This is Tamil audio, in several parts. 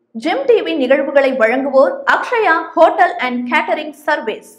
ஜெம் டிவி நிகழ்வுகளை வழங்குவோர் Akshaya hotel and catering service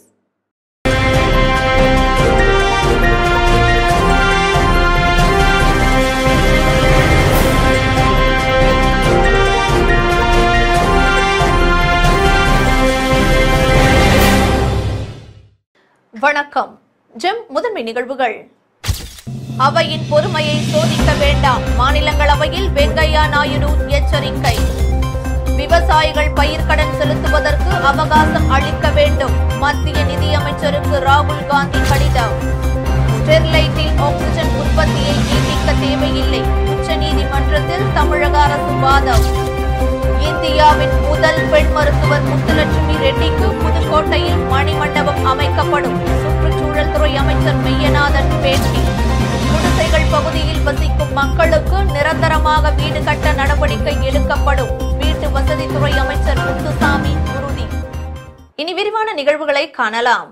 வணக்கம் ஜெம் முதன்மை நிகழ்வுகள் அவையின் பொறுமையை சோதிக்க வேண்டாம் மாநிலங்களவையில் வெங்கையா நாயுடு எச்சரிக்கை விவசாயிகள் பயிர்க்கடன் செலுத்துவதற்கு அவகாசம் அளிக்க வேண்டும் மத்திய நிதியமைச்சருக்கு ராகுல் காந்தி கடிதம் ஸ்டெர்லைட்டில் ஆக்சிஜன் உற்பத்தியை நீட்டிக்க தேவையில்லை உச்சநீதிமன்றத்தில் தமிழக அரசு வாதம் இந்தியாவின் முதல் பெண் மருத்துவர் முத்துலட்சுமி ரெட்டிக்கு புதுக்கோட்டையில் மணிமண்டபம் அமைக்கப்படும் சுற்றுச்சூழல் துறை அமைச்சர் மெய்யநாதன் பேட்டி குடிசைகள் பகுதியில் வசிக்கும் மக்களுக்கு நிரந்தரமாக வீடு கட்ட நடவடிக்கை எடுக்கப்படும் வீட்டு வசதித்துறை அமைச்சர் முத்துசாமி உறுதி இனி விரிவான நிகழ்வுகளை காணலாம்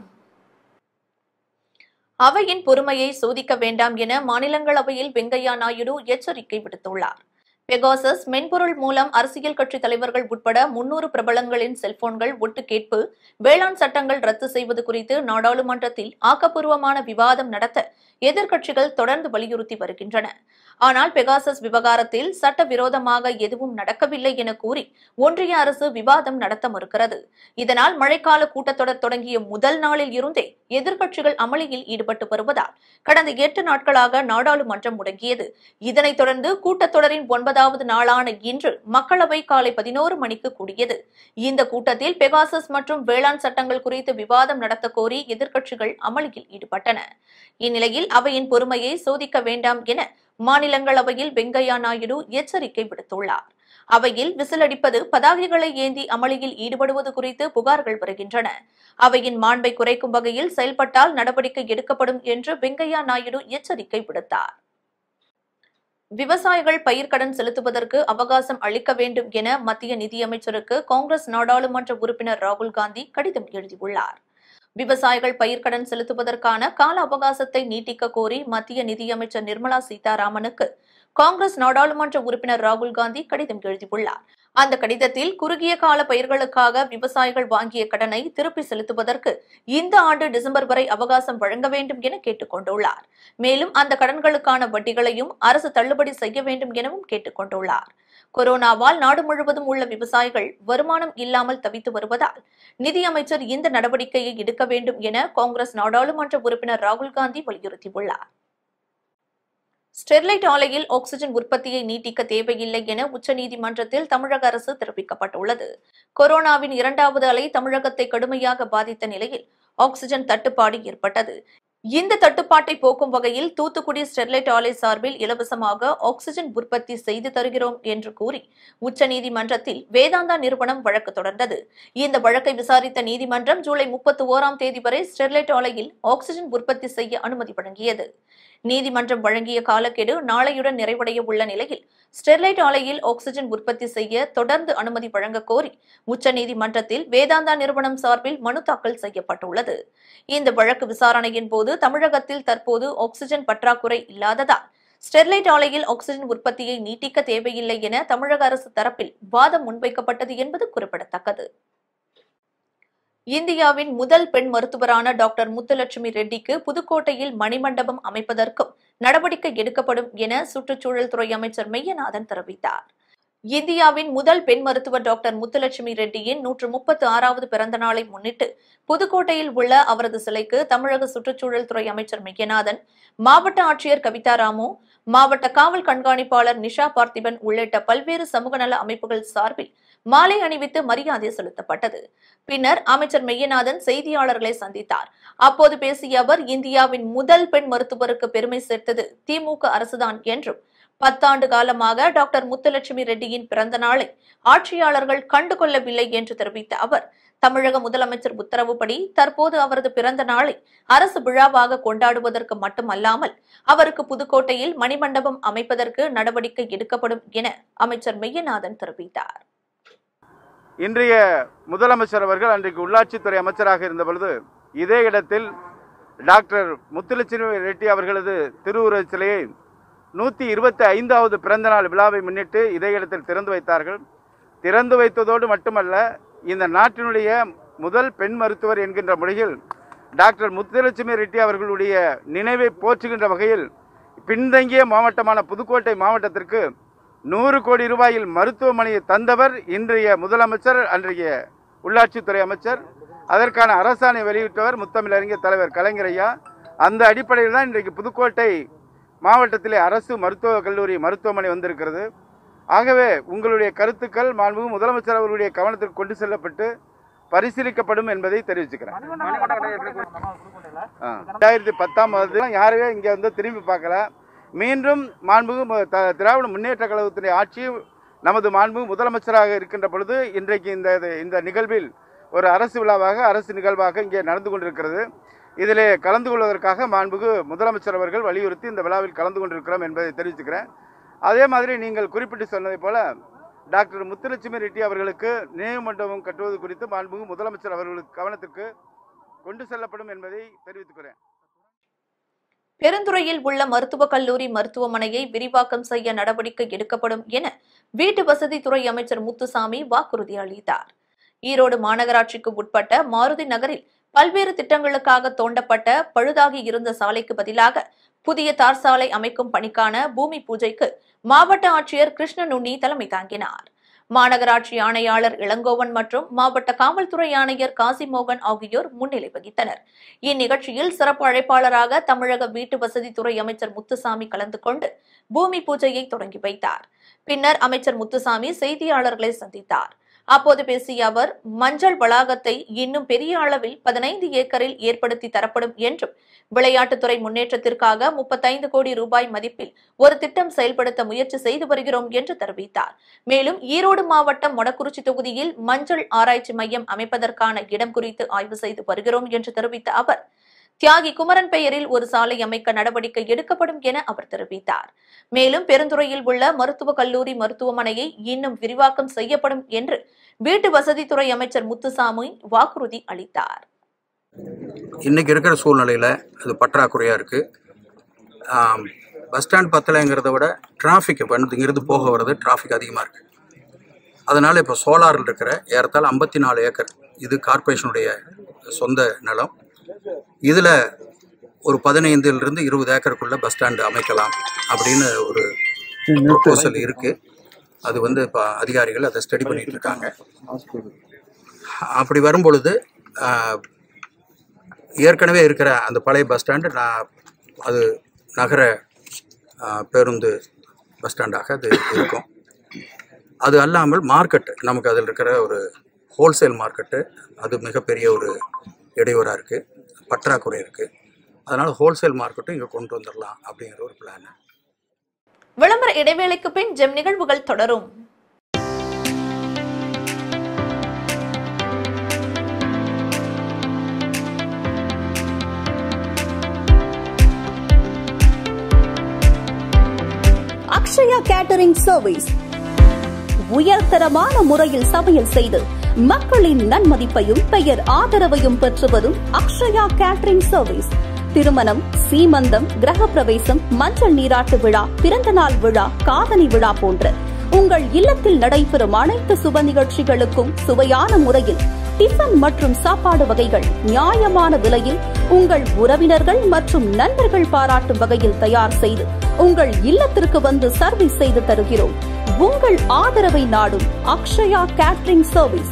அவையின் பொறுமையை சோதிக்க வேண்டாம் என மாநிலங்களவையில் வெங்கையா நாயுடு எச்சரிக்கை விடுத்துள்ளார் பெகாசஸ் மென்பொருள் மூலம் அரசியல் கட்சி தலைவர்கள் உட்பட முன்னூறு பிரபலங்களின் செல்போன்கள் ஒட்டு கேட்பு வேளாண் சட்டங்கள் ரத்து செய்வது குறித்து நாடாளுமன்றத்தில் ஆக்கப்பூர்வமான விவாதம் நடத்த எதிர்க்கட்சிகள் தொடர்ந்து வலியுறுத்தி வருகின்றன ஆனால் பெகாசஸ் விவகாரத்தில் சட்டவிரோதமாக எதுவும் நடக்கவில்லை என கூறி ஒன்றிய அரசு விவாதம் நடத்த மறுக்கிறது இதனால் மழைக்கால கூட்டத்தொடர் தொடங்கிய முதல் நாளில் இருந்தே எதிர்க்கட்சிகள் அமளியில் ஈடுபட்டு வருவதால் கடந்த எட்டு நாட்களாக நாடாளுமன்றம் முடங்கியது இதனைத் தொடர்ந்து கூட்டத்தொடரின் ஒன்பதாவது நாளான இன்று மக்களவை காலை பதினோரு மணிக்கு கூடியது இந்த கூட்டத்தில் பெகாசஸ் மற்றும் வேளாண் சட்டங்கள் குறித்து விவாதம் நடத்த கோரி எதிர்க்கட்சிகள் அமளியில் ஈடுபட்டன இந்நிலையில் அவையின் பொறுமையை சோதிக்க வேண்டாம் என மாநிலங்களவையில் வெங்கையா நாயுடு எச்சரிக்கை விடுத்துள்ளார் அவையில் விசிலடிப்பது பதாகைகளை ஏந்தி அமளியில் ஈடுபடுவது குறித்து புகார்கள் வருகின்றன அவையின் மாண்பை குறைக்கும் வகையில் செயல்பட்டால் நடவடிக்கை எடுக்கப்படும் என்று வெங்கையா நாயுடு எச்சரிக்கை விடுத்தார் விவசாயிகள் பயிர்க்கடன் செலுத்துவதற்கு அவகாசம் அளிக்க வேண்டும் என மத்திய நிதியமைச்சருக்கு காங்கிரஸ் நாடாளுமன்ற உறுப்பினர் ராகுல் காந்தி கடிதம் எழுதியுள்ளார் விவசாயிகள் பயிர்க்கடன் செலுத்துவதற்கான கால அவகாசத்தை நீட்டிக்க கோரி மத்திய நிதியமைச்சர் நிர்மலா சீதாராமனுக்கு காங்கிரஸ் நாடாளுமன்ற உறுப்பினர் ராகுல் காந்தி கடிதம் எழுதியுள்ளார் அந்த கடிதத்தில் குறுகிய கால பயிர்களுக்காக விவசாயிகள் வாங்கிய கடனை திருப்பி செலுத்துவதற்கு இந்த ஆண்டு டிசம்பர் வரை அவகாசம் வழங்க வேண்டும் என கேட்டுக் கொண்டுள்ளார் மேலும் அந்த கடன்களுக்கான வட்டிகளையும் அரசு தள்ளுபடி செய்ய வேண்டும் எனவும் கேட்டுக் கொண்டுள்ளார் கொரோனாவால் நாடு முழுவதும் உள்ள விவசாயிகள் வருமானம் இல்லாமல் தவித்து வருவதால் நிதியமைச்சர் இந்த நடவடிக்கையை எடுக்க வேண்டும் என காங்கிரஸ் நாடாளுமன்ற உறுப்பினர் ராகுல் காந்தி வலியுறுத்தியுள்ளார் ஸ்டெர்லைட் ஆலையில் ஆக்ஸிஜன் உற்பத்தியை நீட்டிக்க தேவையில்லை என உச்சநீதிமன்றத்தில் தமிழக அரசு தெரிவிக்கப்பட்டுள்ளது கொரோனாவின் இரண்டாவது அலை தமிழகத்தை கடுமையாக பாதித்த நிலையில் ஆக்ஸிஜன் தட்டுப்பாடு ஏற்பட்டது இந்த தட்டுப்பாட்டை போக்கும் வகையில் தூத்துக்குடி ஸ்டெர்லைட் ஆலை சார்பில் இலவசமாக ஆக்ஸிஜன் உற்பத்தி செய்து தருகிறோம் என்று கூறி உச்சநீதிமன்றத்தில் வேதாந்தா நிறுவனம் வழக்கு தொடர்ந்தது இந்த வழக்கை விசாரித்த நீதிமன்றம் ஜூலை முப்பத்தி ஓராம் தேதி வரை ஸ்டெர்லைட் ஆலையில் ஆக்ஸிஜன் உற்பத்தி செய்ய அனுமதி வழங்கியது நீதிமன்றம் வழங்கிய காலக்கெடு நாளையுடன் நிறைவடைய உள்ள நிலையில் ஸ்டெர்லைட் ஆலையில் ஆக்ஸிஜன் உற்பத்தி செய்ய தொடர்ந்து அனுமதி வழங்க கோரி உச்சநீதிமன்றத்தில் வேதாந்தா நிறுவனம் சார்பில் மனு தாக்கல் செய்யப்பட்டுள்ளது இந்த வழக்கு விசாரணையின் போது தமிழகத்தில் தற்போது ஆக்ஸிஜன் பற்றாக்குறை இல்லாததால் ஸ்டெர்லைட் ஆலையில் ஆக்ஸிஜன் உற்பத்தியை நீட்டிக்க தேவையில்லை என தமிழக அரசு தரப்பில் வாதம் முன்வைக்கப்பட்டது என்பது குறிப்பிடத்தக்கது இந்தியாவின் முதல் பெண் மருத்துவரான டாக்டர் முத்துலட்சுமி ரெட்டிக்கு புதுக்கோட்டையில் மணிமண்டபம் அமைப்பதற்கும் நடவடிக்கை எடுக்கப்படும் என சுற்றுச்சூழல் துறை அமைச்சர் மெய்யநாதன் தெரிவித்தார் இந்தியாவின் முதல் பெண் மருத்துவர் டாக்டர் முத்துலட்சுமி ரெட்டியின் நூற்று முப்பத்து ஆறாவது பிறந்த நாளை முன்னிட்டு புதுக்கோட்டையில் உள்ள அவரது சிலைக்கு தமிழக சுற்றுச்சூழல் துறை அமைச்சர் மெய்யநாதன் மாவட்ட ஆட்சியர் கவிதா ராமு மாவட்ட காவல் கண்காணிப்பாளர் நிஷா பார்த்திபன் உள்ளிட்ட பல்வேறு சமூக நல அமைப்புகள் சார்பில் மாலை அணிவித்து மரியாதை செலுத்தப்பட்டது பின்னர் அமைச்சர் மெய்யநாதன் செய்தியாளர்களை சந்தித்தார் அப்போது பேசிய அவர் இந்தியாவின் முதல் பெண் மருத்துவருக்கு பெருமை சேர்த்தது திமுக அரசுதான் என்றும் பத்தாண்டு காலமாக டாக்டர் முத்துலட்சுமி ரெட்டியின் பிறந்த நாளை ஆட்சியாளர்கள் கண்டுகொள்ளவில்லை என்று தெரிவித்த அவர் தமிழக முதலமைச்சர் உத்தரவுப்படி தற்போது அவரது பிறந்த நாளை அரசு விழாவாக கொண்டாடுவதற்கு மட்டுமல்லாமல் அவருக்கு புதுக்கோட்டையில் மணிமண்டபம் அமைப்பதற்கு நடவடிக்கை எடுக்கப்படும் என அமைச்சர் மெய்யநாதன் தெரிவித்தார் இன்றைய முதலமைச்சர் அவர்கள் அன்றைக்கு உள்ளாட்சித்துறை அமைச்சராக இருந்த பொழுது இதே இடத்தில் டாக்டர் முத்துலட்சுமி ரெட்டி அவர்களது திருவுருவச் சிலையை நூற்றி இருபத்தி ஐந்தாவது பிறந்தநாள் விழாவை முன்னிட்டு இதே இடத்தில் திறந்து வைத்தார்கள் திறந்து வைத்ததோடு மட்டுமல்ல இந்த நாட்டினுடைய முதல் பெண் மருத்துவர் என்கின்ற முறையில் டாக்டர் முத்துலட்சுமி ரெட்டி அவர்களுடைய நினைவை போற்றுகின்ற வகையில் பின்தங்கிய மாவட்டமான புதுக்கோட்டை மாவட்டத்திற்கு நூறு கோடி ரூபாயில் மருத்துவமனையை தந்தவர் இன்றைய முதலமைச்சர் அன்றைய உள்ளாட்சித்துறை அமைச்சர் அதற்கான அரசாணை வெளியிட்டவர் முத்தமிழறிஞர் தலைவர் கலைஞர் ஐயா அந்த அடிப்படையில் தான் இன்றைக்கு புதுக்கோட்டை மாவட்டத்திலே அரசு மருத்துவக் கல்லூரி மருத்துவமனை வந்திருக்கிறது ஆகவே உங்களுடைய கருத்துக்கள் மாண்புமிகு முதலமைச்சர் அவர்களுடைய கவனத்திற்கு கொண்டு செல்லப்பட்டு பரிசீலிக்கப்படும் என்பதை தெரிவிச்சுக்கிறேன் ஆ. ரெண்டாயிரத்தி பத்தாம் வருடம் யாருமே இங்கே வந்து திரும்பி பார்க்கல மீண்டும் மாண்புமிகு மு- த- திராவிட முன்னேற்ற கழகத்தினுடைய ஆட்சி நமது மாண்புமிகு முதலமைச்சராக இருக்கின்ற பொழுது இன்றைக்கு இந்த இது- இந்த நிகழ்வில் ஒரு அரசு விழாவாக அரசு நிகழ்வாக இங்கே நடந்து கொண்டிருக்கிறது இதிலே கலந்து கொள்வதற்காக மாண்புகு முதலமைச்சர் அவர்கள் வலியுறுத்தி இந்த விழாவில் கலந்து கொண்டிருக்கிறோம் என்பதை தெரிவிச்சுக்கிறேன் அதே மாதிரி நீங்கள் குறிப்பிட்டு சொன்னதைப் போல டாக்டர் முத்துலட்சுமி ரெட்டி அவர்களுக்கு நினைவு மண்டபம் கட்டுவது குறித்து மாண்புமிகு முதலமைச்சர் அவர்களுக்கு கவனத்திற்கு கொண்டு செல்லப்படும் என்பதை தெரிவித்துக்கிறேன் பெருந்துறையில் உள்ள மருத்துவக் கல்லூரி மருத்துவமனையை விரிவாக்கம் செய்ய நடவடிக்கை எடுக்கப்படும் என வீட்டு வசதித்துறை அமைச்சர் முத்துசாமி வாக்குறுதி அளித்தார் ஈரோடு மாநகராட்சிக்கு உட்பட்ட மாருதி நகரில் பல்வேறு திட்டங்களுக்காக தோண்டப்பட்ட பழுதாகி இருந்த சாலைக்கு பதிலாக புதிய தார் சாலை அமைக்கும் பணிக்கான பூமி பூஜைக்கு மாவட்ட ஆட்சியர் கிருஷ்ணனுண்ணி தலைமை தாங்கினார் மாநகராட்சி ஆணையாளர் இளங்கோவன் மற்றும் மாவட்ட காவல்துறை ஆணையர் காசிமோகன் ஆகியோர் முன்னிலை வகித்தனர் இந்நிகழ்ச்சியில் சிறப்பு அழைப்பாளராக தமிழக வீட்டு வசதித்துறை அமைச்சர் முத்துசாமி கலந்து கொண்டு பூமி பூஜையை தொடங்கி வைத்தார் பின்னர் அமைச்சர் முத்துசாமி செய்தியாளர்களை சந்தித்தார் அப்போது பேசிய அவர் மஞ்சள் வளாகத்தை இன்னும் பெரிய அளவில் பதினைந்து ஏக்கரில் ஏற்படுத்தி தரப்படும் என்றும் விளையாட்டுத்துறை முன்னேற்றத்திற்காக முப்பத்தைந்து கோடி ரூபாய் மதிப்பில் ஒரு திட்டம் செயல்படுத்த முயற்சி செய்து வருகிறோம் என்று தெரிவித்தார் மேலும் ஈரோடு மாவட்டம் மொடக்குறிச்சி தொகுதியில் மஞ்சள் ஆராய்ச்சி மையம் அமைப்பதற்கான இடம் குறித்து ஆய்வு செய்து வருகிறோம் என்று தெரிவித்த அவர் தியாகி குமரன் பெயரில் ஒரு சாலை அமைக்க நடவடிக்கை எடுக்கப்படும் என அவர் தெரிவித்தார் மேலும் பெருந்துறையில் உள்ள மருத்துவக் கல்லூரி மருத்துவமனையை இன்னும் விரிவாக்கம் செய்யப்படும் என்று வீட்டு வசதித்துறை அமைச்சர் முத்துசாமி வாக்குறுதி அளித்தார் இன்றைக்கி இருக்கிற சூழ்நிலையில் அது பற்றாக்குறையாக இருக்குது பஸ் ஸ்டாண்ட் பத்தலைங்கிறத விட டிராஃபிக் வந்து இங்கிருந்து போக வர்றது டிராஃபிக் அதிகமாக இருக்குது அதனால் இப்போ சோலாரில் இருக்கிற ஏறத்தாழ ஐம்பத்தி நாலு ஏக்கர் இது கார்ப்பரேஷனுடைய சொந்த நிலம் இதில் ஒரு பதினைந்திலிருந்து இருபது ஏக்கருக்குள்ளே பஸ் ஸ்டாண்டு அமைக்கலாம் அப்படின்னு ஒரு ப்ரொபோசல் இருக்குது அது வந்து இப்போ அதிகாரிகள் அதை ஸ்டடி பண்ணிட்டு இருக்காங்க அப்படி வரும்பொழுது ஆஹ், ஏற்கனவே இருக்கிற அந்த பழைய பஸ் ஸ்டாண்டு நான் அது நகர ஆ, பேருந்து பஸ் ஸ்டாண்டாக அது இருக்கும் அது அல்லாமல் மார்க்கெட் நமக்கு அதில் இருக்கிற ஒரு ஹோல்சேல் மார்க்கெட்டு அது மிகப்பெரிய ஒரு இடையூறாக இருக்குது பற்றாக்குறை இருக்குது அதனால் ஹோல்சேல் மார்க்கெட்டும் இங்கே கொண்டு வந்துடலாம் அப்படிங்கிற ஒரு பிளான் விளம்பர இடைவேளைக்கு பின் ஜெம் நிகழ்வுகள் தொடரும் அக்ஷயா கேட்டரிங் சர்வீஸ் உயர்தரமான முறையில் சமையல் செய்து மக்களின் நன்மதிப்பையும் பெயர் ஆதரவையும் பெற்று வரும் அக்ஷயா கேட்டரிங் சர்வீஸ் திருமணம் சீமந்தம் கிரகப்பிரவேசம் மஞ்சள் நீராட்டு விழா பிறந்தநாள் விழா காதணி விழா போன்ற உங்கள் இல்லத்தில் நடைபெறும் அனைத்து சுப நிகழ்ச்சிகளுக்கும் சுவையான முறையில் டிஃபன் மற்றும் சாப்பாடு வகைகள் நியாயமான விலையில் உங்கள் உறவினர்கள் மற்றும் நண்பர்கள் பாராட்டும் வகையில் தயார் செய்து உங்கள் இல்லத்திற்கு வந்து சர்வீஸ் செய்து தருகிறோம் உங்கள் ஆதரவை நாடும் அக்ஷயா கேட்டரிங் சர்வீஸ்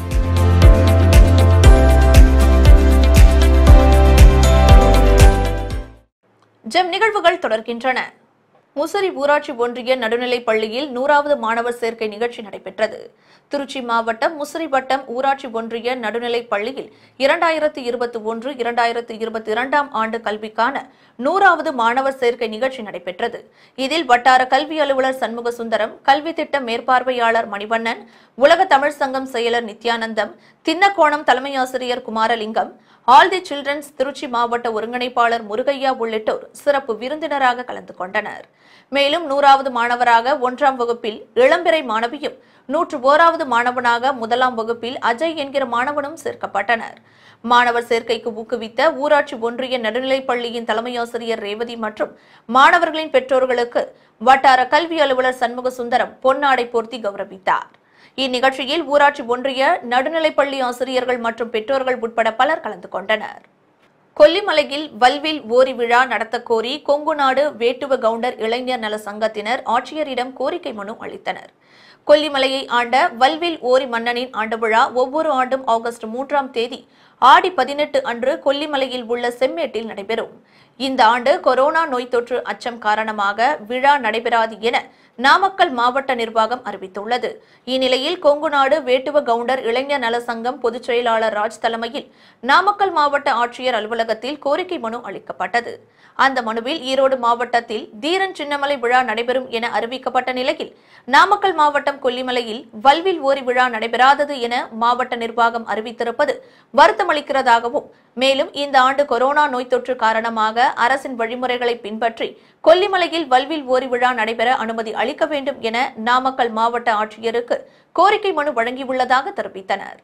ஜெம் நிகழ்வுகள் தொடர்கின்றன முசிறி ஊராட்சி ஒன்றிய நடுநிலைப் பள்ளியில் நூறாவது மாணவர் சேர்க்கை நிகழ்ச்சி நடைபெற்றது திருச்சி மாவட்டம் முசிறி வட்டம் ஊராட்சி ஒன்றிய நடுநிலைப் பள்ளியில் இரண்டாயிரத்து இருபத்தி ஒன்று இரண்டாயிரத்து இருபத்தி இரண்டாம் ஆண்டு கல்விக்கான நூறாவது மாணவர் சேர்க்கை நிகழ்ச்சி நடைபெற்றது இதில் வட்டார கல்வி அலுவலர் சண்முக சுந்தரம் கல்வி திட்ட மேற்பார்வையாளர் மணிவண்ணன் உலக தமிழ் சங்கம் செயலர் நித்யானந்தம் தின்னக்கோணம் தலைமை ஆசிரியர் Kumaralingam all the children's Trichy மாவட்ட ஒருங்கிணைப்பாளர் முருகையா உள்ளிட்டோர் சிறப்பு விருந்தினராக கலந்து கொண்டனர் மேலும் நூறாவது மாணவராக ஒன்றாம் வகுப்பில் இளம்பிறை மாணவியும் நூற்று ஓராவது மாணவனாக முதலாம் வகுப்பில் அஜய் என்கிற மாணவனும் சேர்க்கப்பட்டனர் மாணவர் சேர்க்கைக்கு ஊக்குவித்த ஊராட்சி ஒன்றிய நடுநிலைப் பள்ளியின் தலைமை ஆசிரியர் ரேவதி மற்றும் மாணவர்களின் பெற்றோர்களுக்கு வட்டார கல்வி அலுவலர் சண்முக சுந்தரம் பொன்னாடை போர்த்தி கௌரவித்தார் இந்நிகழ்ச்சியில் ஊராட்சி ஒன்றிய நடுநிலைப்பள்ளி ஆசிரியர்கள் மற்றும் பெற்றோர்கள் உட்பட பலர் கலந்து கொண்டனர் கொல்லிமலையில் வல்வில் ஓரி விழா நடத்தக் கோரி கொங்குநாடு வேட்டுவ கவுண்டர் இளைஞர் நல சங்கத்தினர் ஆட்சியரிடம் கோரிக்கை மனு அளித்தனர் கொல்லிமலையை ஆண்ட வல்வில் ஓரி மன்னனின் ஆண்டு விழா ஒவ்வொரு ஆண்டும் ஆகஸ்ட் மூன்றாம் தேதி ஆடி பதினெட்டு அன்று கொல்லிமலையில் உள்ள செம்மேட்டில் நடைபெறும் இந்த ஆண்டு கொரோனா நோய் தொற்று அச்சம் காரணமாக விழா நடைபெறாது என நாமக்கல் மாவட்ட நிர்வாகம் அறிவித்துள்ளது இந்நிலையில் கொங்குநாடு வேட்டுவ கவுண்டர் இளைஞர் நல சங்கம் பொதுச் செயலாளர் ராஜ் தலைமையில் நாமக்கல் மாவட்ட ஆட்சியர் அலுவலகத்தில் கோரிக்கை மனு அளிக்கப்பட்டது அந்த மனுவில் ஈரோடு மாவட்டத்தில் தீரன் சின்னமலை விழா நடைபெறும் என அறிவிக்கப்பட்ட நிலையில் நாமக்கல் மாவட்டம் கொல்லிமலையில் வல்வில் ஓரி விழா நடைபெறாதது என மாவட்ட நிர்வாகம் அறிவித்திருப்பது வருத்தமளிக்கிறதாகவும் மேலும் இந்த ஆண்டு கொரோனா நோய் தொற்று காரணமாக அரசின் வழிமுறைகளை பின்பற்றி கொல்லிமலையில் வல்வில் ஓரி விழா நடைபெற அனுமதி அளிக்க வேண்டும் என நாமக்கல் மாவட்ட ஆட்சியருக்கு கோரிக்கை மனு வழங்கியுள்ளதாக தெரிவித்தனர்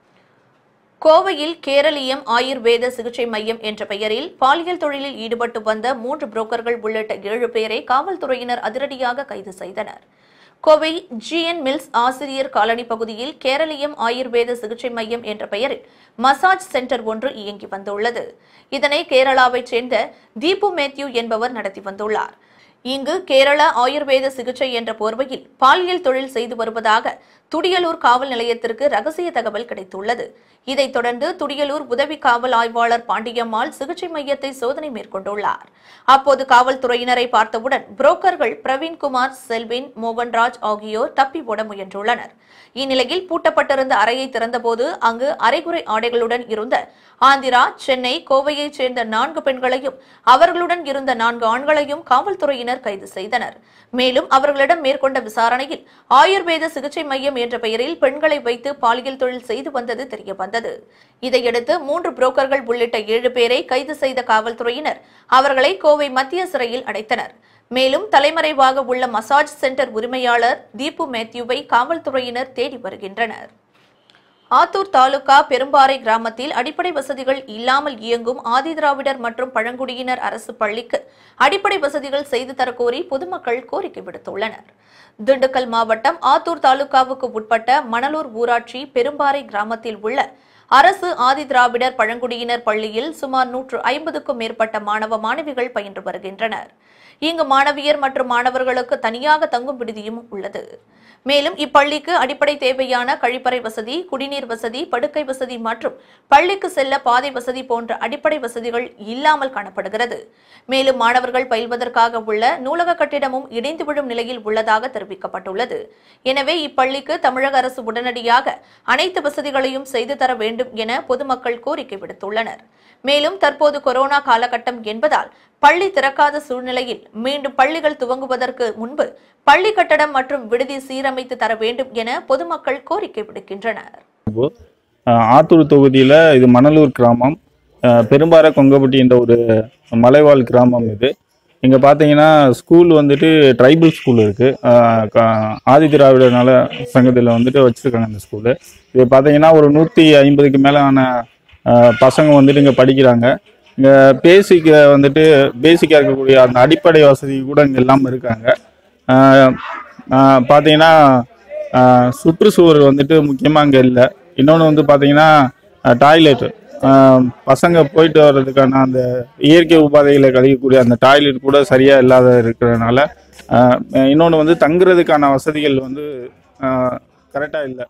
கோவையில் கேரளியம் ஆயுர்வேத சிகிச்சை மையம் என்ற பெயரில் பாலியல் தொழிலில் ஈடுபட்டு வந்த மூன்று புரோக்கர்கள் உள்ளிட்ட ஏழு பேரை காவல்துறையினர் அதிரடியாக கைது செய்தனர் கோவை ஜிஎன் மில்ஸ் ஆசிரியர் காலனி பகுதியில் கேரளியம் ஆயுர்வேத சிகிச்சை மையம் என்ற பெயரில் மசாஜ் சென்டர் ஒன்று இயங்கி வந்துள்ளது இதனை கேரளாவைச் சேர்ந்த தீபு மேத்யூ என்பவர் நடத்தி வந்துள்ளார் இங்கு கேரள ஆயுர்வேத சிகிச்சை என்ற போர்வையில் பாலியல் தொழில் செய்து வருவதாக துடியலூர் காவல் நிலையத்திற்கு ரகசிய தகவல் கிடைத்துள்ளது இதைத் தொடர்ந்து துடியலூர் உதவி காவல் ஆய்வாளர் பாண்டியம்மாள் சிகிச்சை மையத்தை சோதனை மேற்கொண்டுள்ளார் அப்போது காவல்துறையினரை பார்த்தவுடன் புரோக்கர்கள் பிரவீன்குமார் செல்வின் மோகன்ராஜ் ஆகியோர் தப்பி ஓட முயன்றுள்ளனர் இந்நிலையில் பூட்டப்பட்டிருந்த அறையை திறந்தபோது அங்கு அரைகுறை ஆடைகளுடன் இருந்த ஆந்திரா சென்னை கோவையைச் சேர்ந்த நான்கு பெண்களையும் அவர்களுடன் இருந்த நான்கு ஆண்களையும் காவல்துறையினர் கைது செய்தனர் மேலும் அவர்களிடம் மேற்கொண்ட விசாரணையில் ஆயுர்வேத சிகிச்சை மையம் என்ற பெயரில் பெண்களை வைத்து பாலியல் தொழில் செய்து வந்தது தெரியவந்தது இதையடுத்து மூன்று புரோக்கர்கள் உள்ளிட்ட ஏழு பேரை கைது செய்த காவல்துறையினர் அவர்களை கோவை மத்திய சிறையில் அடைத்தனர் மேலும் தலைமறைவாக உள்ள மசாஜ் சென்டர் உரிமையாளர் தீபு மேத்யூவை காவல்துறையினர் தேடி வருகின்றனர் ஆத்தூர் தாலுகா பெரும்பாறை கிராமத்தில் அடிப்படை வசதிகள் இல்லாமல் இயங்கும் ஆதிதிராவிடர் மற்றும் பழங்குடியினர் அரசு பள்ளிக்கு அடிப்படை வசதிகள் செய்து தரக்கோரி பொதுமக்கள் கோரிக்கை விடுத்துள்ளனர் திண்டுக்கல் மாவட்டம் ஆத்தூர் தாலுகாவுக்கு உட்பட்ட மணலூர் ஊராட்சி பெரும்பாறை கிராமத்தில் உள்ள அரசு ஆதிதிராவிடர் பழங்குடியினர் பள்ளியில் சுமார் நூற்று ஐம்பதுக்கும் மேற்பட்ட மாணவ மாணவிகள் பயின்று வருகின்றனர் இங்கு மாணவியர் மற்றும் மாணவர்களுக்கு தனியாக தங்கும் விடுதியும் உள்ளது மேலும் இப்பள்ளிக்கு அடிப்படை தேவையான கழிப்பறை வசதி குடிநீர் வசதி படுக்கை வசதி மற்றும் பள்ளிக்கு செல்ல பாதை வசதி போன்ற அடிப்படை வசதிகள் இல்லாமல் காணப்படுகிறது மேலும் மாணவர்கள் பயில்வதற்காக உள்ள நூலக கட்டிடமும் இடிந்து விழும் நிலையில் உள்ளதாக தெரிவிக்கப்பட்டுள்ளது எனவே இப்பள்ளிக்கு தமிழக அரசு உடனடியாக அனைத்து வசதிகளையும் செய்து தர வேண்டும் என பொதுமக்கள் கோரிக்கை விடுத்துள்ளனர் மேலும் தற்போது கொரோனா காலகட்டம் என்பதால் பள்ளி திறக்காத சூழ்நிலையில் மீண்டும் பள்ளிகள் துவங்குவதற்கு முன்பு பள்ளி கட்டடம் மற்றும் விடுதி சீரமைத்து தர வேண்டும் என பொதுமக்கள் கோரிக்கை விடுக்கின்றனர் அஹ் ஆத்தூர் தொகுதியில் இது மணலூர் கிராமம் அஹ் பெரும்பாறை கொங்கப்பட்டி என்ற ஒரு மலைவாழ் கிராமம் இது இங்கே பார்த்தீங்கன்னா ஸ்கூல் வந்துட்டு ட்ரைபல் ஸ்கூல் இருக்குது ஆதிதிராவிடர் நல சங்கத்தில் வந்துட்டு வச்சுருக்காங்க இந்த ஸ்கூலு இது பார்த்தீங்கன்னா ஒரு நூற்றி ஐம்பதுக்கு மேலான அஹ், பசங்க வந்துட்டு இங்கே படிக்கிறாங்க இங்கே பேசிக் வந்துட்டு பேசிக்காக இருக்கக்கூடிய அந்த அடிப்படை வசதி கூட இங்கே இல்லாமல் இருக்காங்க அஹ், அஹ், பார்த்தீங்கன்னா அஹ், சுற்றுச்சுவர் வந்துட்டு முக்கியமாக அங்கே இல்லை இன்னொன்று வந்து பார்த்தீங்கன்னா டாய்லெட் பசங்க போயிட்டு வர்றதுக்கான அந்த இயற்கை உபாதைகளை கழிக்கக்கூடிய அந்த டாய்லெட் கூட சரியாக இல்லாத இருக்கிறதுனால இன்னொன்று வந்து தங்குறதுக்கான வசதிகள் வந்து கரெக்டாக இல்லை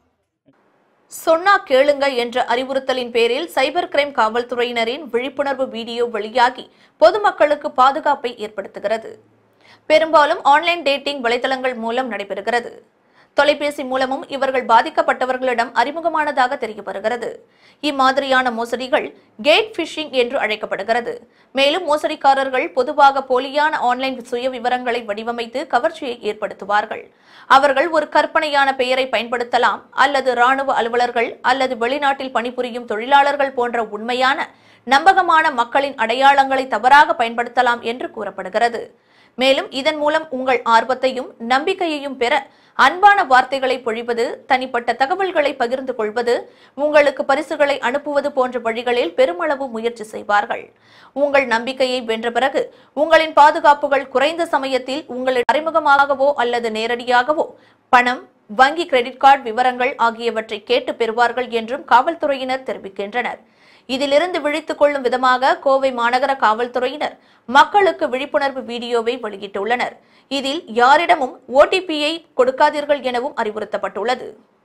சொன்னா கேளுங்க என்ற அறிவுறுத்தலின் பேரில் சைபர் கிரைம் காவல்துறையினரின் விழிப்புணர்வு வீடியோ வெளியாகி பொதுமக்களுக்கு பாதுகாப்பை ஏற்படுத்துகிறது பெரும்பாலும் ஆன்லைன் டேட்டிங் வலைதளங்கள் மூலம் நடைபெறுகிறது தொலைபேசி மூலமும் இவர்கள் பாதிக்கப்பட்டவர்களிடம் அறிமுகமானதாக தெரிய வருகிறது இம்மாதிரியான மோசடிகள் கேட் ஃபிஷிங் என்று அழைக்கப்படுகிறது மேலும் மோசடிக்காரர்கள் பொதுவாக போலியான ஆன்லைன் சுய விவரங்களை வடிவமைத்து கவர்ச்சியை ஏற்படுத்துவார்கள் அவர்கள் ஒரு கற்பனையான பெயரை பயன்படுத்தலாம் அல்லது ராணுவ அலுவலர்கள் அல்லது வெளிநாட்டில் பணிபுரியும் தொழிலாளர்கள் போன்ற உண்மையான நம்பகமான மக்களின் அடையாளங்களை தவறாக பயன்படுத்தலாம் என்று கூறப்படுகிறது மேலும் இதன் மூலம் உங்கள் ஆர்வத்தையும் நம்பிக்கையையும் பெற அன்பான வார்த்தைகளை பொழிவது தனிப்பட்ட தகவல்களை பகிர்ந்து கொள்வது உங்களுக்கு பரிசுகளை அனுப்புவது போன்ற வழிகளில் பெருமளவு முயற்சி செய்வார்கள் உங்கள் நம்பிக்கையை வென்ற பிறகு உங்களின் பாதுகாப்புகள் குறைந்த சமயத்தில் உங்களின் அறிமுகமாகவோ அல்லது நேரடியாகவோ பணம் வங்கி கிரெடிட் கார்டு விவரங்கள் ஆகியவற்றை கேட்டு பெறுவார்கள் என்றும் காவல்துறையினர் தெரிவிக்கின்றனர் இதிலிருந்து விழித்துக் கொள்ளும் விதமாக கோவை மாநகர காவல்துறையினர் மக்களுக்கு விழிப்புணர்வு வீடியோவை வெளியிட்டுள்ளனர் இதில் யாரிடமும் ஓடிபியை கொடுக்காதீர்கள் எனவும் அறிவுறுத்தப்பட்டுள்ளது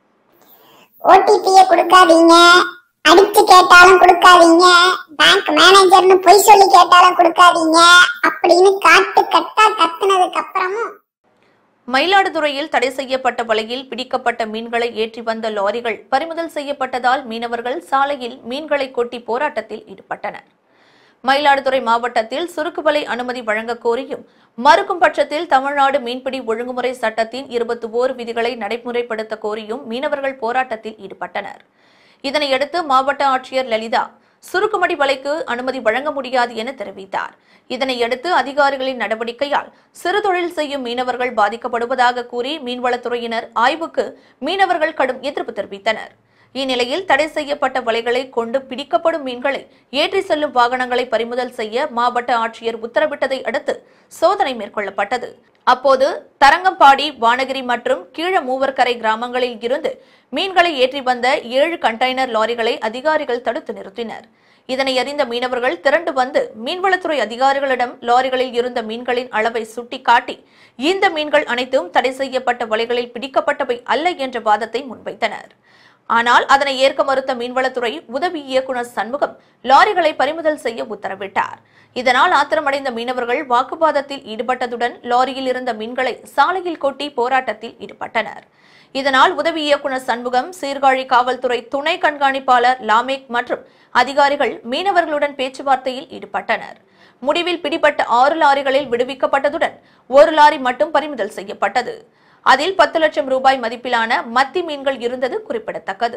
ஓடிபியை கொடுக்காதீங்க அடிச்சு கேட்டாலும் கொடுக்காதீங்க பேங்க் மேனேஜர்னு பொய் சொல்லி கேட்டாலும் கொடுக்காதீங்க அப்படின்னு காட்டு கட்டா கத்துனதுக்கு அப்புறமும் மயிலாடுதுறையில் தடை செய்யப்பட்ட வலையில் பிடிக்கப்பட்ட மீன்களை ஏற்றி வந்த லாரிகள் பறிமுதல் செய்யப்பட்டதால் மீனவர்கள் சாலையில் மீன்களை கொட்டி போராட்டத்தில் ஈடுபட்டனர் மயிலாடுதுறை மாவட்டத்தில் சுருக்கு வலை அனுமதி வழங்க கோரியும் மறுக்கும் பட்சத்தில் தமிழ்நாடு மீன்பிடி ஒழுங்குமுறை சட்டத்தின் இருபத்தி ஓரு விதிகளை நடைமுறைப்படுத்த கோரியும் மீனவர்கள் போராட்டத்தில் ஈடுபட்டனர் இதனையடுத்து மாவட்ட ஆட்சியர் லலிதா சுருக்குமடி வலைக்கு அனுமதி வழங்க முடியாது என தெரிவித்தார் இதனையடுத்து அதிகாரிகளின் நடவடிக்கையால் சிறு தொழில் செய்யும் மீனவர்கள் பாதிக்கப்படுவதாக கூறி மீன்வளத்துறையினர் ஆய்வுக்கு மீனவர்கள் கடும் எதிர்ப்பு தெரிவித்தனர் இந்நிலையில் தடை செய்யப்பட்ட வலைகளை கொண்டு பிடிக்கப்படும் மீன்களை ஏற்றி செல்லும் வாகனங்களை பறிமுதல் செய்ய மாவட்ட ஆட்சியர் உத்தரவிட்டதை அடுத்து சோதனை மேற்கொள்ளப்பட்டது அப்போது தரங்கம்பாடி வானகிரி மற்றும் கீழ மூவர்கரை கிராமங்களில் இருந்து மீன்களை ஏற்றி வந்த ஏழு கண்டெய்னர் லாரிகளை அதிகாரிகள் தடுத்து நிறுத்தினர் இதனை அறிந்த மீனவர்கள் திரண்டு வந்து மீன்வளத்துறை அதிகாரிகளிடம் லாரிகளில் இருந்த மீன்களின் அளவை சுட்டிக்காட்டி இந்த மீன்கள் அனைத்தும் தடை செய்யப்பட்ட வலைகளில் பிடிக்கப்பட்டவை அல்ல என்ற வாதத்தை முன்வைத்தனர் ஆனால் அதனை ஏற்க மறுத்த மீன்வளத்துறை உதவி இயக்குநர் சண்முகம் லாரிகளை பறிமுதல் செய்ய உத்தரவிட்டார் இதனால் ஆத்திரமடைந்த மீனவர்கள் வாக்குவாதத்தில் ஈடுபட்டதுடன் லாரியில் இருந்த மீன்களை சாலையில் கொட்டி போராட்டத்தில் ஈடுபட்டனர் இதனால் உதவி இயக்குநர் சண்முகம் சீர்காழி காவல்துறை துணை கண்காணிப்பாளர் லாமேக் மற்றும் அதிகாரிகள் மீனவர்களுடன் பேச்சுவார்த்தையில் ஈடுபட்டனர் முடிவில் பிடிபட்ட ஆறு லாரிகளில் விடுவிக்கப்பட்டதுடன் ஒரு லாரி மட்டும் பறிமுதல் செய்யப்பட்டது அதில் பத்து லட்சம் ரூபாய் மதிப்பிலான மத்தி மீன்கள் இருந்தது குறிப்பிடத்தக்கது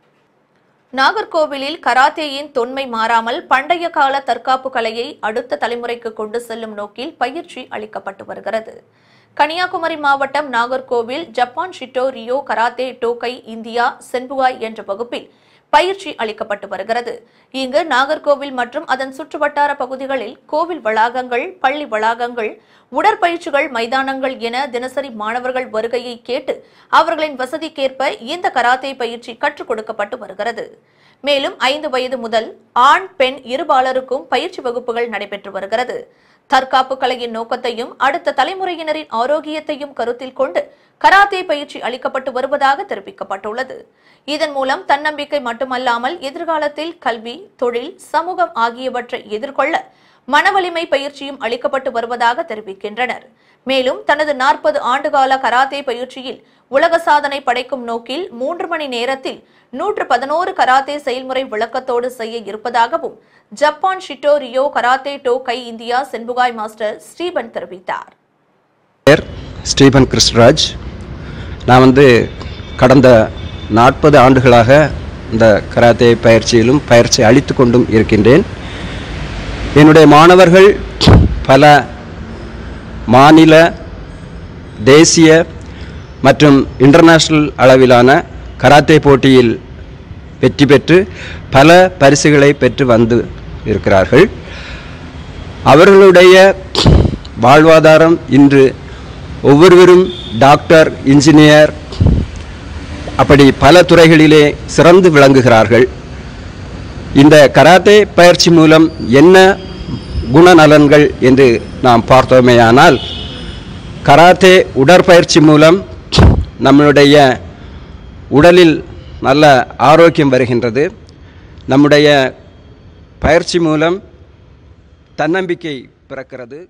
நாகர்கோவிலில் கராத்தேயின் தொன்மை மாறாமல் பண்டைய கால தற்காப்பு கலையை அடுத்த தலைமுறைக்கு கொண்டு செல்லும் நோக்கில் பயிற்சி அளிக்கப்பட்டு வருகிறது கன்னியாகுமரி மாவட்டம் Nagercoil Japan Shito Ryu karate Dokai India Senbukai என்ற வகுப்பில் பயிற்சி அளிக்கப்பட்டு வருகிறது இங்கு நாகர்கோவில் மற்றும் அதன் சுற்றுவட்டார பகுதிகளில் கோவில் வளாகங்கள் பள்ளி வளாகங்கள் உடற்பயிற்சிகள் மைதானங்கள் என தினசரி மாணவர்கள் வருகையை கேட்டு அவர்களின் வசதிக்கேற்ப இந்த கராத்தே பயிற்சி கற்றுக் கொடுக்கப்பட்டு வருகிறது மேலும் ஐந்து வயது முதல் ஆண் பெண் இருபாலருக்கும் பயிற்சி வகுப்புகள் நடைபெற்று வருகிறது தற்காப்பு கலையின் நோக்கத்தையும் அடுத்த தலைமுறையினரின் ஆரோக்கியத்தையும் கருத்தில் கொண்டு கராத்தே பயிற்சி அளிக்கப்பட்டு வருவதாக தெரிவிக்கப்பட்டுள்ளது இதன் மூலம் தன்னம்பிக்கை மட்டுமல்லாமல் எதிர்காலத்தில் கல்வி தொழில் சமூகம் ஆகியவற்றை எதிர்கொள்ள மனவலிமை பயிற்சியும் அளிக்கப்பட்டு வருவதாக தெரிவிக்கின்றனர் மேலும் தனது நாற்பது ஆண்டுகால கராத்தே பயிற்சியில் உலக சாதனை படைக்கும் நோக்கில் மூன்று மணி நேரத்தில் நூற்று பதினோரு கராத்தே செயல்முறை விளக்கத்தோடு செய்ய இருப்பதாகவும் Japan Shito Ryu karate do kai India Senbukai master Stephen தெரிவித்தார் பேர் ஸ்டீபன் கிறிஸ்டராஜ் நான் வந்து கடந்த நாற்பது ஆண்டுகளாக இந்த கராத்தே பயிற்சியிலும் பயிற்சி அளித்து கொண்டும் இருக்கின்றேன் என்னுடைய மாணவர்கள் பல மாநில தேசிய மற்றும் இன்டர்நேஷ்னல் அளவிலான கராத்தே போட்டியில் வெற்றி பெற்று பல பரிசுகளை பெற்று வந்து இருக்கிறார்கள் அவர்களுடைய வாழ்வாதாரம் இன்று ஒவ்வொருவரும் டாக்டர் இன்ஜினியர் அப்படி பல துறைகளிலே சிறந்து விளங்குகிறார்கள் இந்த கராத்தே பயிற்சி மூலம் என்ன குணநலன்கள் என்று நாம் பார்த்தோமேயானால் கராத்தே உடற்பயிற்சி மூலம் நம்மளுடைய உடலில் நல்ல ஆரோக்கியம் வருகின்றது நம்முடைய பயிற்சி மூலம் தன்னம்பிக்கை பிறக்கிறது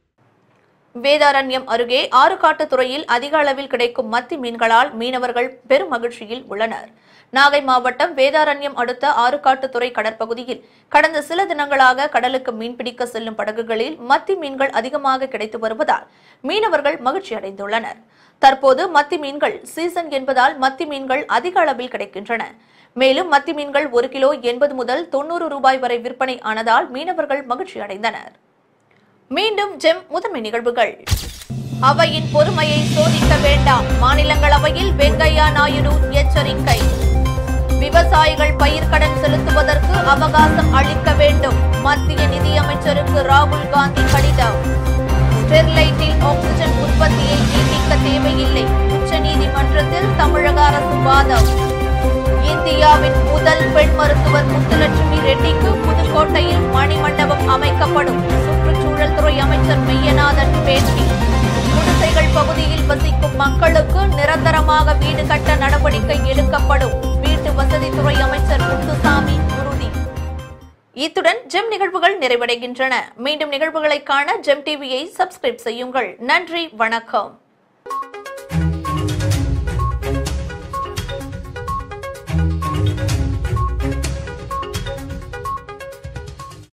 வேதாரண்யம் அருகே ஆறுகாட்டுத்துறையில் அதிக அளவில் கிடைக்கும் மத்தி மீன்களால் மீனவர்கள் பெரும் மகிழ்ச்சியில் உள்ளனர் நாகை மாவட்டம் வேதாரண்யம் அடுத்த ஆறுகாட்டுத்துறை கடற்பகுதியில் கடந்த சில தினங்களாக கடலுக்கு மீன்பிடிக்க செல்லும் படகுகளில் மத்தி மீன்கள் அதிகமாக கிடைத்து வருவதால் மீனவர்கள் மகிழ்ச்சி அடைந்துள்ளனர் தற்போது மத்தி மீன்கள் சீசன் என்பதால் மத்தி மீன்கள் அதிக அளவில் கிடைக்கின்றன மேலும் மத்தி மீன்கள் ஒரு கிலோ எண்பது முதல் தொண்ணூறு ரூபாய் வரை விற்பனை ஆனதால் மீனவர்கள் மகிழ்ச்சி அடைந்தனர் மீண்டும் ஜெம் முதன்மை நிகழ்வுகள் அவையின் பொறுமையை சோதிக்க வேண்டாம் மாநிலங்களவையில் வெங்கையா நாயுடு எச்சரிக்கை விவசாயிகள் பயிர்க்கடன் செலுத்துவதற்கு அவகாசம் அளிக்க வேண்டும் மத்திய நிதியமைச்சருக்கு ராகுல் காந்தி கடிதம் ஸ்டெர்லைட்டில் ஆக்சிஜன் உற்பத்தியை நீட்டிக்க தேவையில்லை உச்சநீதிமன்றத்தில் தமிழக அரசு வாதம் இந்தியாவின் முதல் பெண் மருத்துவர் முத்துலட்சுமி ரெட்டிக்கு புதுக்கோட்டையில் மணிமண்டபம் அமைக்கப்படும் சுற்றுச்சூழல் துறை அமைச்சர் மெய்யநாதன் பேட்டி குடிசைகள் பகுதியில் வசிக்கும் மக்களுக்கு நிரந்தரமாக வீடு கட்ட நடவடிக்கை எடுக்கப்படும் வீட்டு வசதித்துறை அமைச்சர் முத்துசாமி உறுதி இத்துடன் ஜெம் நிகழ்வுகள் நிறைவடைகின்றன மீண்டும் நிகழ்வுகளை காண ஜெம் டிவியை சப்ஸ்கிரைப் செய்யுங்கள் நன்றி வணக்கம்